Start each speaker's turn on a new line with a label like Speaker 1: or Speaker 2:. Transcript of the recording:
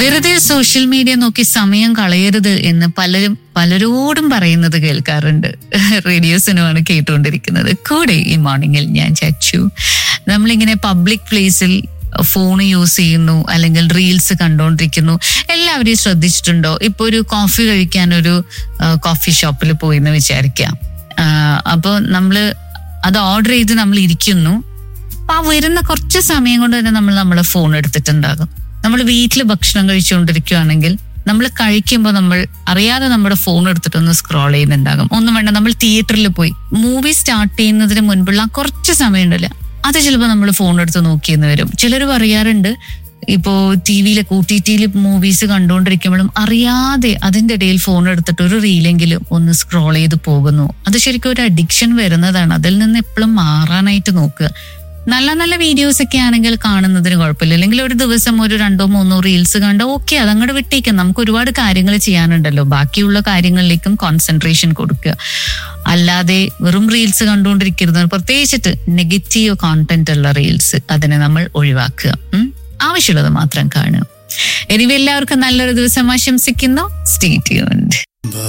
Speaker 1: വെറുതെ social media നോക്കി സമയം കളയരുത് എന്ന് പലരും പലരോടും പറയുന്നത് കേൾക്കാറുണ്ട് റേഡിയോസിനുമാണ് കേട്ടുകൊണ്ടിരിക്കുന്നത് കൂടെ ഈ മോർണിംഗിൽ ഞാൻ ചച്ചു നമ്മളിങ്ങനെ പബ്ലിക് പ്ലേസിൽ ഫോൺ യൂസ് ചെയ്യുന്നു അല്ലെങ്കിൽ റീൽസ് കണ്ടുകൊണ്ടിരിക്കുന്നു എല്ലാവരെയും ശ്രദ്ധിച്ചിട്ടുണ്ടോ ഇപ്പൊ ഒരു കോഫി കഴിക്കാൻ ഒരു കോഫി ഷോപ്പിൽ പോയി എന്ന് വിചാരിക്കാം അപ്പോൾ നമ്മള് അത് ഓർഡർ ചെയ്ത് നമ്മൾ ഇരിക്കുന്നു അപ്പൊ ആ വരുന്ന കുറച്ച് സമയം കൊണ്ട് തന്നെ നമ്മൾ നമ്മളെ ഫോൺ എടുത്തിട്ടുണ്ടാകും നമ്മൾ വീട്ടിൽ ഭക്ഷണം കഴിച്ചുകൊണ്ടിരിക്കുകയാണെങ്കിൽ നമ്മൾ കഴിക്കുമ്പോൾ നമ്മൾ അറിയാതെ നമ്മുടെ ഫോൺ എടുത്തിട്ടൊന്ന് സ്ക്രോൾ ചെയ്യുന്നുണ്ടാകും ഒന്നും വേണ്ട നമ്മൾ തിയേറ്ററിൽ പോയി മൂവി സ്റ്റാർട്ട് ചെയ്യുന്നതിന് മുൻപുള്ള ആ കുറച്ച് സമയം ഉണ്ടല്ലോ അത് ചിലപ്പോൾ നമ്മൾ ഫോൺ എടുത്ത് നോക്കിയെന്ന് വരും ചിലർ പറയാറുണ്ട് ഇപ്പോ ടി വിയിലൊക്കെ ഒ ടി ടിയിൽ മൂവീസ് കണ്ടുകൊണ്ടിരിക്കുമ്പോഴും അറിയാതെ അതിന്റെ ഇടയിൽ ഫോൺ എടുത്തിട്ട് ഒരു റീലെങ്കിലും ഒന്ന് സ്ക്രോൾ ചെയ്ത് പോകുന്നു അത് ശരിക്കും ഒരു അഡിക്ഷൻ വരുന്നതാണ് അതിൽ നിന്ന് എപ്പോഴും മാറാനായിട്ട് നോക്കുക നല്ല നല്ല വീഡിയോസ് ഒക്കെ ആണെങ്കിൽ കാണുന്നതിന് കുഴപ്പമില്ല അല്ലെങ്കിൽ ഒരു ദിവസം ഒരു രണ്ടോ മൂന്നോ റീൽസ് കണ്ട് ഓക്കെ അതങ്ങോട്ട് വിട്ടേക്കാം നമുക്ക് ഒരുപാട് കാര്യങ്ങൾ ചെയ്യാനുണ്ടല്ലോ ബാക്കിയുള്ള കാര്യങ്ങളിലേക്കും കോൺസെൻട്രേഷൻ കൊടുക്കുക അല്ലാതെ വെറും റീൽസ് കണ്ടുകൊണ്ടിരിക്കരുത് പ്രത്യേകിച്ചിട്ട് നെഗറ്റീവ് കോണ്ടന്റ് ഉള്ള റീൽസ് അതിനെ നമ്മൾ ഒഴിവാക്കുക ഉം. ആവശ്യമുള്ളത് മാത്രം കാണുക എനിവ എല്ലാവർക്കും നല്ലൊരു ദിവസം ആശംസിക്കുന്നു സ്റ്റേ ട്യൂൺഡ്